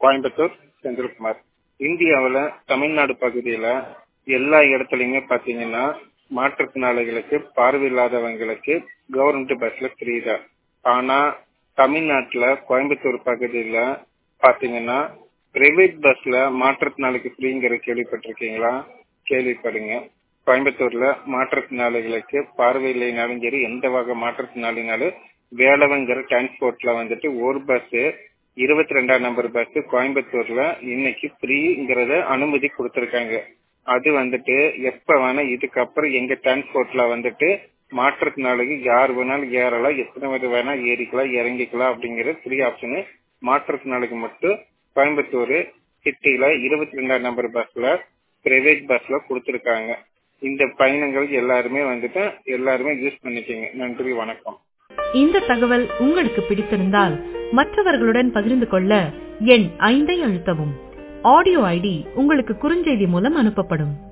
கோயம்புத்தூர் செந்தில்குமார் இந்தியாவில் தமிழ்நாடு பகுதியில் எல்லா இடத்துலையுமே பார்த்தீங்கன்னா மாற்றுத்திறனாளிகளுக்கு பார்வையில்லாதவங்களுக்கு கவர்மெண்ட் பஸ்ல ஃப்ரீ தான் ஆனா தமிழ்நாட்டுல கோயம்புத்தூர் பகுதியில பாத்தீங்கன்னா பிரைவேட் பஸ்ல மாற்றுத்திறனாளிக்கு ஃப்ரீங்கிற கேள்விப்பட்டிருக்கீங்களா கேள்விப்படுங்க கோயம்புத்தூர்ல மாற்றுத்திறனாளிகளுக்கு பார்வை இல்லைனாலும் சரி எந்த வகை மாற்றுத்திறனாளினாலும் வேலவங்கிற டிரான்ஸ்போர்ட்ல வந்துட்டு ஒரு பஸ் இருபத்தி ரெண்டாம் நம்பர் பஸ் கோயம்புத்தூர்ல இன்னைக்கு ஃப்ரீங்கிறத அனுமதி கொடுத்திருக்காங்க அது வந்துட்டு எப்ப வேணா இதுக்கப்புறம் எங்க டிரான்ஸ்போர்ட்ல வந்துட்டு மாற்றுத்திறனாளிக்கு யார் வேணாலும் ஏறலாம் எத்தனை பேர் வேணா ஏறிக்கலாம் இறங்கிக்கலாம் அப்படிங்கிற ஃப்ரீ ஆப்ஷனு மாற்றுத்திறனாளிக்கு மட்டும் கோயம்புத்தூர் சிட்டில இருபத்தி ரெண்டாம் நம்பர் பஸ்ல பிரைவேட் பஸ்ல கொடுத்துருக்காங்க இந்த பயணங்கள் எல்லாருமே வந்துட்டு எல்லாருமே யூஸ் பண்ணிக்கோங்க நன்றி வணக்கம் இந்த தகவல் உங்களுக்கு பிடித்திருந்தால் மற்றவர்களுடன் பகிர்ந்து கொள்ள எண் ஐந்தை அழுத்தவும் ஆடியோ ஐடி உங்களுக்கு குறுஞ்செய்தி மூலம் அனுப்பப்படும்